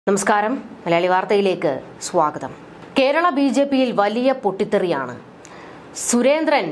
നമസ്കാരം മലയാളി വാർത്തയിലേക്ക് സ്വാഗതം കേരള ബി ജെ പിയിൽ വലിയ പൊട്ടിത്തെറിയാണ് സുരേന്ദ്രൻ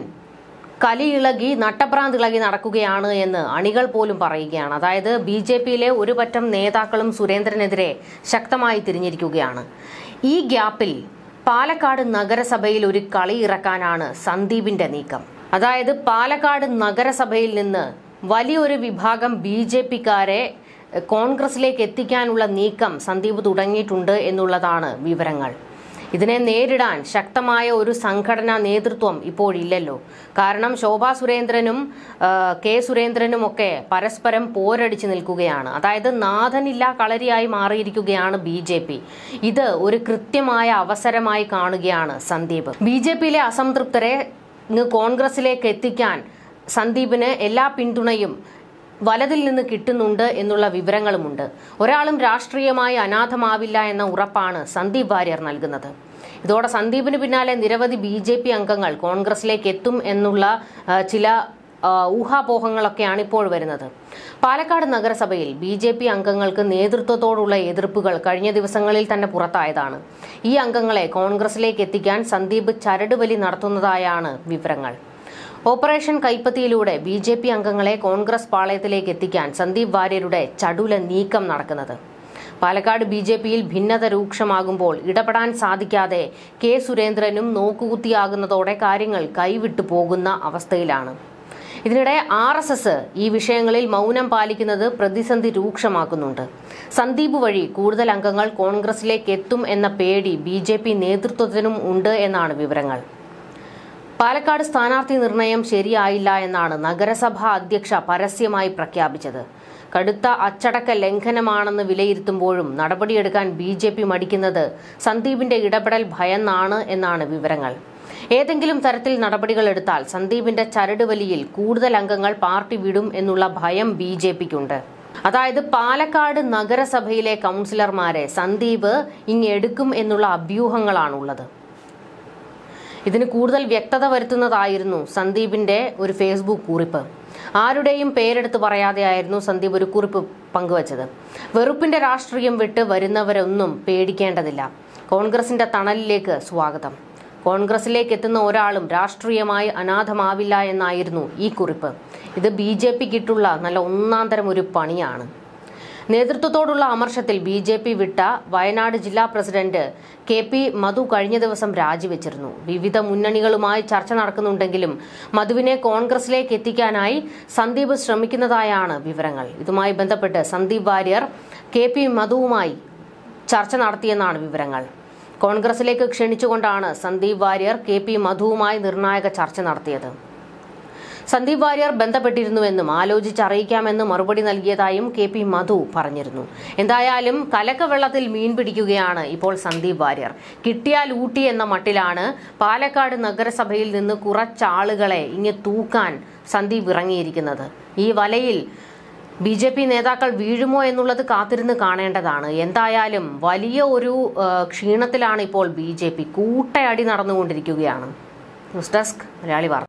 കലിയിളകി നട്ടപ്രാന്തിളകി നടക്കുകയാണ് എന്ന് അണികൾ പോലും പറയുകയാണ് അതായത് ബി ജെ പിയിലെ ഒരു പറ്റം നേതാക്കളും സുരേന്ദ്രനെതിരെ ശക്തമായി തിരിഞ്ഞിരിക്കുകയാണ് ഈ ഗ്യാപ്പിൽ പാലക്കാട് നഗരസഭയിൽ ഒരു കളി ഇറക്കാനാണ് സന്ദീപിന്റെ നീക്കം അതായത് പാലക്കാട് നഗരസഭയിൽ നിന്ന് വലിയൊരു വിഭാഗം ബി ജെ പിക്കാരെ കോൺഗ്രസിലേക്ക് എത്തിക്കാനുള്ള നീക്കം സന്ദീപ് തുടങ്ങിയിട്ടുണ്ട് എന്നുള്ളതാണ് വിവരങ്ങൾ ഇതിനെ നേരിടാൻ ശക്തമായ ഒരു സംഘടനാ നേതൃത്വം ഇപ്പോഴില്ലല്ലോ കാരണം ശോഭാ സുരേന്ദ്രനും ആ, കെ സുരേന്ദ്രനും ഒക്കെ പരസ്പരം പോരടിച്ചു നിൽക്കുകയാണ് അതായത് നാഥനില്ല കളരിയായി മാറിയിരിക്കുകയാണ് ബി ജെ പി ഇത് ഒരു കൃത്യമായ അവസരമായി കാണുകയാണ് സന്ദീപ് ബി ജെ പിയിലെ അസംതൃപ്തരെ ഇങ്ങ് കോൺഗ്രസിലേക്ക് എത്തിക്കാൻ സന്ദീപിന് എല്ലാ പിന്തുണയും വലതിൽ നിന്ന് കിട്ടുന്നുണ്ട് എന്നുള്ള വിവരങ്ങളുമുണ്ട് ഒരാളും രാഷ്ട്രീയമായി അനാഥമാവില്ല എന്ന ഉറപ്പാണ് സന്ദീപ് വാര്യർ നൽകുന്നത് ഇതോടെ സന്ദീപിന് പിന്നാലെ നിരവധി ബി ജെ പി അംഗങ്ങൾ കോൺഗ്രസിലേക്ക് എത്തും എന്നുള്ള ആ, ചില ആ, ഊഹാപോഹങ്ങളൊക്കെയാണ് ഇപ്പോൾ വരുന്നത് പാലക്കാട് നഗരസഭയിൽ ബി ജെ പി അംഗങ്ങൾക്ക് നേതൃത്വത്തോടുള്ള എതിർപ്പുകൾ കഴിഞ്ഞ ദിവസങ്ങളിൽ തന്നെ പുറത്തായതാണ് ഈ അംഗങ്ങളെ കോൺഗ്രസിലേക്ക് എത്തിക്കാൻ സന്ദീപ് ചരടുവലി നടത്തുന്നതായാണ് വിവരങ്ങൾ ഓപ്പറേഷൻ കൈപ്പത്തിയിലൂടെ ബി ജെ പി അംഗങ്ങളെ കോൺഗ്രസ് പാളയത്തിലേക്ക് എത്തിക്കാൻ സന്ദീപ് വാര്യരുടെ ചടുല നീക്കം നടക്കുന്നത് പാലക്കാട് ബി ജെ പിയിൽ ഭിന്നത രൂക്ഷമാകുമ്പോൾ ഇടപെടാൻ സാധിക്കാതെ കെ സുരേന്ദ്രനും നോക്കുകുത്തിയാകുന്നതോടെ കാര്യങ്ങൾ കൈവിട്ടു പോകുന്ന അവസ്ഥയിലാണ് ഇതിനിടെ ആർ എസ് എസ് ഈ വിഷയങ്ങളിൽ മൗനം പാലിക്കുന്നത് പ്രതിസന്ധി രൂക്ഷമാക്കുന്നുണ്ട് സന്ദീപ് വഴി കൂടുതൽ അംഗങ്ങൾ കോൺഗ്രസിലേക്ക് എത്തും എന്ന പേടി ബി ജെ പി നേതൃത്വത്തിനും ഉണ്ട് എന്നാണ് വിവരങ്ങൾ പാലക്കാട് സ്ഥാനാർത്ഥി നിർണയം ശരിയായില്ല എന്നാണ് നഗരസഭാ അധ്യക്ഷ പരസ്യമായി പ്രഖ്യാപിച്ചത് കടുത്ത അച്ചടക്ക ലംഘനമാണെന്ന് വിലയിരുത്തുമ്പോഴും നടപടിയെടുക്കാൻ ബി ജെ പി മടിക്കുന്നത് സന്ദീപിന്റെ ഇടപെടൽ ഭയന്നാണ് എന്നാണ് വിവരങ്ങൾ ഏതെങ്കിലും തരത്തിൽ നടപടികൾ എടുത്താൽ സന്ദീപിന്റെ ചരടുവലിയിൽ കൂടുതൽ അംഗങ്ങൾ പാർട്ടി വിടും എന്നുള്ള ഭയം ബി ജെ പിക്കുണ്ട് അതായത് പാലക്കാട് നഗരസഭയിലെ കൗൺസിലർമാരെ സന്ദീപ് ഇങ്ങെടുക്കും എന്നുള്ള അഭ്യൂഹങ്ങളാണുള്ളത് ഇതിന് കൂടുതൽ വ്യക്തത വരുത്തുന്നതായിരുന്നു സന്ദീപിന്റെ ഒരു ഫേസ്ബുക്ക് കുറിപ്പ് ആരുടെയും പേരെടുത്ത് പറയാതെയായിരുന്നു സന്ദീപ് ഒരു കുറിപ്പ് പങ്കുവച്ചത് വെറുപ്പിന്റെ രാഷ്ട്രീയം വിട്ട് വരുന്നവരൊന്നും പേടിക്കേണ്ടതില്ല കോൺഗ്രസിന്റെ തണലിലേക്ക് സ്വാഗതം കോൺഗ്രസിലേക്ക് എത്തുന്ന ഒരാളും രാഷ്ട്രീയമായി അനാഥമാവില്ല എന്നായിരുന്നു ഈ കുറിപ്പ് ഇത് ബി ജെ പിക്കിട്ടുള്ള നല്ല ഒന്നാം തരം ഒരു പണിയാണ് നേതൃത്വത്തോടുള്ള അമർഷത്തിൽ ബി ജെ പി വിട്ട വയനാട് ജില്ലാ പ്രസിഡന്റ് കെ പി മധു കഴിഞ്ഞ ദിവസം രാജിവെച്ചിരുന്നു വിവിധ മുന്നണികളുമായി ചർച്ച നടക്കുന്നുണ്ടെങ്കിലും മധുവിനെ കോൺഗ്രസിലേക്ക് എത്തിക്കാനായി സന്ദീപ് ശ്രമിക്കുന്നതായാണ് വിവരങ്ങൾ ഇതുമായി ബന്ധപ്പെട്ട് സന്ദീപ് വാര്യർ കെ പി മധുവുമായി ചർച്ച നടത്തിയെന്നാണ് വിവരങ്ങൾ കോൺഗ്രസിലേക്ക് ക്ഷണിച്ചുകൊണ്ടാണ് സന്ദീപ് വാര്യർ കെ പി മധുവുമായി നിർണായക ചർച്ച നടത്തിയത് സന്ദീപ് വാര്യർ ബന്ധപ്പെട്ടിരുന്നുവെന്നും ആലോചിച്ചറിയിക്കാമെന്ന് മറുപടി നൽകിയതായും കെ പി മധു പറഞ്ഞിരുന്നു എന്തായാലും കലക്കവെള്ളത്തിൽ മീൻ പിടിക്കുകയാണ് ഇപ്പോൾ സന്ദീപ് വാര്യർ കിട്ടിയാൽ ഊട്ടി എന്ന മട്ടിലാണ് പാലക്കാട് നഗരസഭയിൽ നിന്ന് കുറച്ചാളുകളെ ഇങ്ങ് തൂക്കാൻ സന്ദീപ് ഇറങ്ങിയിരിക്കുന്നത് ഈ വലയിൽ ബി ജെ പി നേതാക്കൾ വീഴുമോ എന്നുള്ളത് കാത്തിരുന്ന് കാണേണ്ടതാണ് എന്തായാലും വലിയ ഒരു ആ, ക്ഷീണത്തിലാണ് ഇപ്പോൾ ബി ജെ പി കൂട്ടയടി നടന്നുകൊണ്ടിരിക്കുകയാണ് ന്യൂസ് ഡെസ്ക് മലയാളി വാർത്ത